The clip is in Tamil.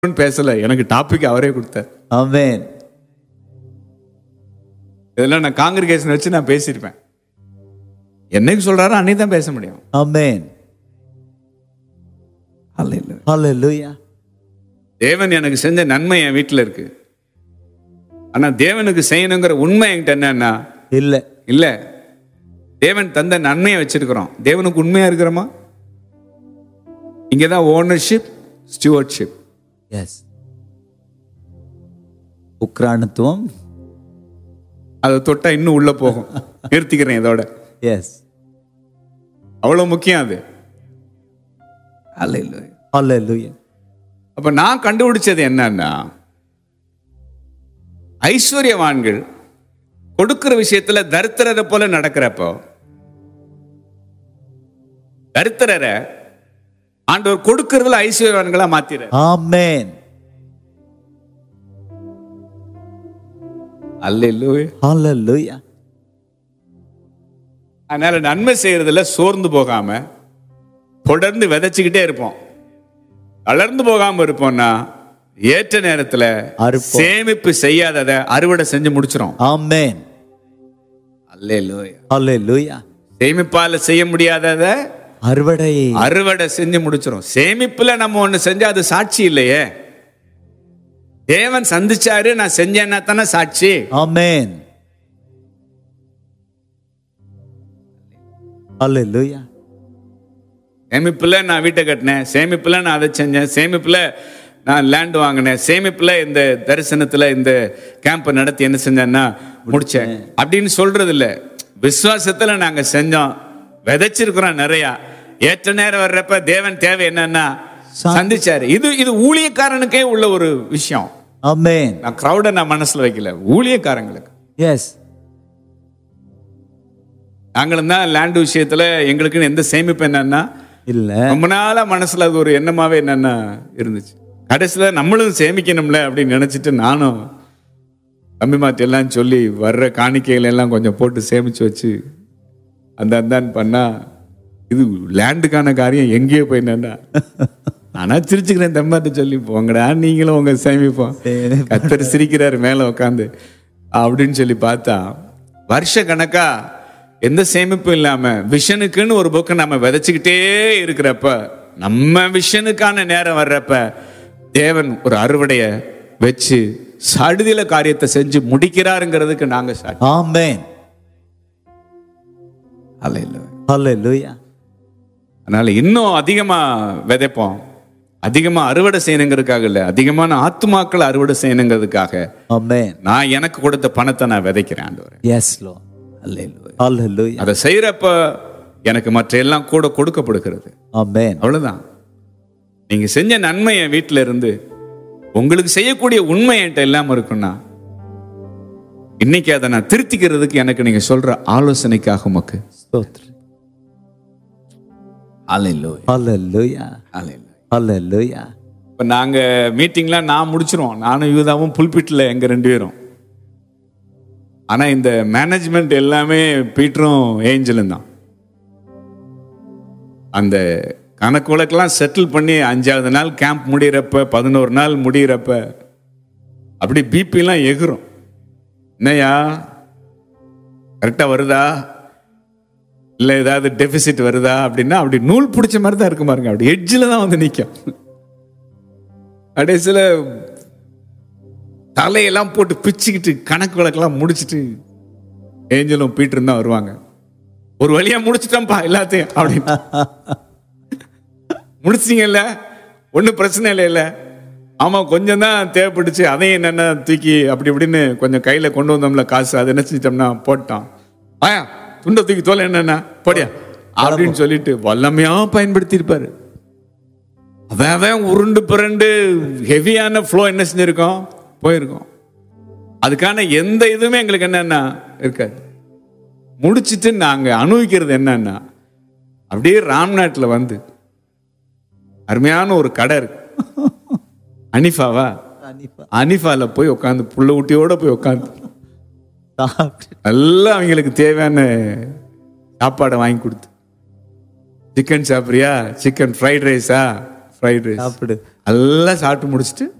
பேசல எனக்கு டாபிக் அவரே கொடுத்தார் ஆமென் இதெல்லாம் நான் காங்கிரிகேஷன் வச்சு நான் பேசியிருப்பேன் என்னைக்கு சொல்றாரோ அன்னைக்கு தான் பேச முடியும் ஆமென் ஹalleluya தேவன் எனக்கு செஞ்ச நன்மை என் வீட்டில் இருக்கு ஆனா தேவனுக்கு செய்யணுங்கிற உண்மை என்கிட்ட என்னன்னா இல்ல இல்ல தேவன் தந்த நன்மையை வச்சிருக்கிறோம் தேவனுக்கு உண்மையா இருக்கிறோமா இங்கதான் ஓனர்ஷிப் ஸ்டூவர்ட்ஷிப் எஸ் உக்ரானத்துவம் அதை தொட்டா இன்னும் உள்ள போகும் நிறுத்திக்கிறேன் இதோட எஸ் அவ்வளவு முக்கியம் அது அல்ல ஹalleluya அப்ப நான் கண்டுபிடிச்சது என்னன்னா ஐஸ்வர்யவான்கள் கொடுக்கிற விஷயத்துல தரித்திரரை போல நடக்கிறப்போ தரித்திரரை ஆண்டவர் கொடுக்கறதுல ஐஸ்வர்யவான்களா மாத்திர ஆமென் அல்ல ஹalleluya அதனால நன்மை செய்யறதுல சோர்ந்து போகாம தொடர்ந்து விதைச்சுக்கிட்டே இருப்போம் வளர்ந்து போகாம இருப்போம்னா ஏற்ற நேரத்துல அறுப்போம். சேமிப்பு செய்யாததை அறுவடை செஞ்சு முடிச்சிரும் ஆமென் அல்லேலூயா ஹalleluya சேமிப்பால செய்ய முடியாதத அறுவடை அறுவடை செஞ்சு முடிச்சிரும் சேமிப்புல நம்ம ஒண்ணு செஞ்சா அது சாட்சி இல்லையே தேவன் சந்திச்சாரு நான் செஞ்சேன்னா தானே சாட்சி ஆமென் ஹalleluya சேமிப்புல நான் வீட்டை கட்டினேன் சேமிப்புல நான் அதை செஞ்சேன் சேமிப்புல நான் லேண்ட் வாங்கினேன் சேமிப்புல இந்த தரிசனத்துல இந்த கேம்ப் நடத்தி என்ன செஞ்சேன்னா முடிச்சேன் அப்படின்னு சொல்றது இல்ல விசுவாசத்துல நாங்க செஞ்சோம் விதைச்சிருக்கிறோம் நிறைய ஏற்ற நேரம் வர்றப்ப தேவன் தேவை என்னன்னா சந்திச்சாரு இது இது ஊழியக்காரனுக்கே உள்ள ஒரு விஷயம் ஆமென் நான் crowd-அ நான் மனசுல வைக்கல ஊழியக்காரங்களுக்கு எஸ் நாங்களும் தான் லேண்ட் விஷயத்துல எங்களுக்குன்னு எந்த சேமிப்பு என்னன்னா இல்ல ரொம்ப நாளா மனசுல அது ஒரு எண்ணமாவே என்னன்னா இருந்துச்சு கடைசியில நம்மளும் சேமிக்கணும்ல அப்படின்னு நினைச்சிட்டு நானும் தம்பி மாட்டி எல்லாம் சொல்லி வர்ற காணிக்கைகள் எல்லாம் கொஞ்சம் போட்டு சேமிச்சு வச்சு அந்த அந்தான்னு பண்ணா இது லேண்டுக்கான காரியம் எங்கேயோ போய் நின்னா ஆனா சிரிச்சுக்கிறேன் தம்மாட்ட சொல்லி போங்கடா நீங்களும் உங்க சேமிப்போம் கத்தர் சிரிக்கிறாரு மேல உட்காந்து அப்படின்னு சொல்லி பார்த்தா வருஷ கணக்கா எந்த சேமிப்பும் இல்லாம விஷனுக்குன்னு ஒரு புக்கை நம்ம விதைச்சுக்கிட்டே இருக்கிறப்ப நம்ம விஷனுக்கான நேரம் வர்றப்ப தேவன் ஒரு அறுவடைய வச்சு சடுதியில காரியத்தை செஞ்சு முடிக்கிறாருங்கிறதுக்கு நாங்க சாட்சி ஆமென் அல்ல ஹalleluya அதனால இன்னும் அதிகமா விதைப்போம் அதிகமா அறுவடை செய்யணுங்கிறதுக்காக இல்ல அதிகமான ஆத்துமாக்களை அறுவடை செய்யணுங்கிறதுக்காக ஆமென் நான் எனக்கு கொடுத்த பணத்தை நான் விதைக்கிறேன் ஆண்டவரே எஸ் லோ ஹalleluya அதை செய்யறப்ப எனக்கு மற்ற எல்லாம் கூட கொடுக்கப்படுகிறது ஆமென் அவ்வளவுதான் நீங்க செஞ்ச நன்மை என் வீட்டுல இருந்து உங்களுக்கு செய்யக்கூடிய உண்மை என்கிட்ட இல்லாம இருக்குன்னா இன்னைக்கு அதை நான் திருத்திக்கிறதுக்கு எனக்கு நீங்க சொல்ற ஆலோசனைக்காக உமக்கு ஸ்தோத்திரம் Hallelujah. ஹalleluya Hallelujah. ஹalleluya இப்போ நாங்கள் மீட்டிங்லாம் நான் முடிச்சிருவோம் நானும் யூதாவும் புல்பிட்டில் எங்கள் ரெண்டு பேரும் ஆனால் இந்த மேனேஜ்மெண்ட் எல்லாமே பீட்டரும் ஏஞ்சலும் தான் அந்த கணக்கு வழக்கெல்லாம் செட்டில் பண்ணி அஞ்சாவது நாள் கேம்ப் முடியிறப்ப பதினோரு நாள் முடியிறப்ப அப்படி பிபிலாம் எகுரும் என்னையா கரெக்டாக வருதா இல்லை ஏதாவது டெபிசிட் வருதா அப்படின்னா அப்படி நூல் பிடிச்ச மாதிரி தான் இருக்கும் பாருங்க அப்படி எட்ஜில் தான் வந்து நிற்கும் கடைசியில் தலையெல்லாம் போட்டு பிச்சுக்கிட்டு கணக்கு வழக்கெல்லாம் முடிச்சிட்டு ஏஞ்சலும் பீட்டரும் தான் வருவாங்க ஒரு வழியா முடிச்சிட்டோம்ப்பா எல்லாத்தையும் அப்படின்னு முடிச்சிங்கல்ல ஒன்றும் பிரச்சனை இல்லை இல்லை ஆமாம் கொஞ்சம் தான் தேவைப்பட்டுச்சு அதையும் என்னென்ன தூக்கி அப்படி இப்படின்னு கொஞ்சம் கையில் கொண்டு வந்தோம்ல காசு அதை என்ன செஞ்சிட்டோம்னா போட்டோம் ஆயா துண்டை தூக்கி தோலை என்னென்ன போடியா அப்படின்னு சொல்லிட்டு வல்லமையா பயன்படுத்தியிருப்பாரு அவன் அவன் உருண்டு புரண்டு ஹெவியான ஃப்ளோ என்ன செஞ்சிருக்கோம் போயிருக்கோம் அதுக்கான எந்த இதுவுமே எங்களுக்கு என்னன்னா இருக்காது முடிச்சிட்டு நாங்க அனுபவிக்கிறது என்னன்னா அப்படியே ராம்நாட்டில் வந்து அருமையான ஒரு கடை இருக்கு அனிஃபாவா கண்டிப்பா அனிஃபால போய் உட்காந்து புள்ள ஊட்டியோட போய் உட்காந்து சாப்பிட்டு எல்லாம் அவங்களுக்கு தேவையான சாப்பாடை வாங்கி கொடுத்து சிக்கன் சாப்பிட்றியா சிக்கன் ஃப்ரைட் ரைஸா ஃப்ரைட் ரைஸ் சாப்பிடு எல்லாம் சாப்பிட்டு முடிச்சுட்டு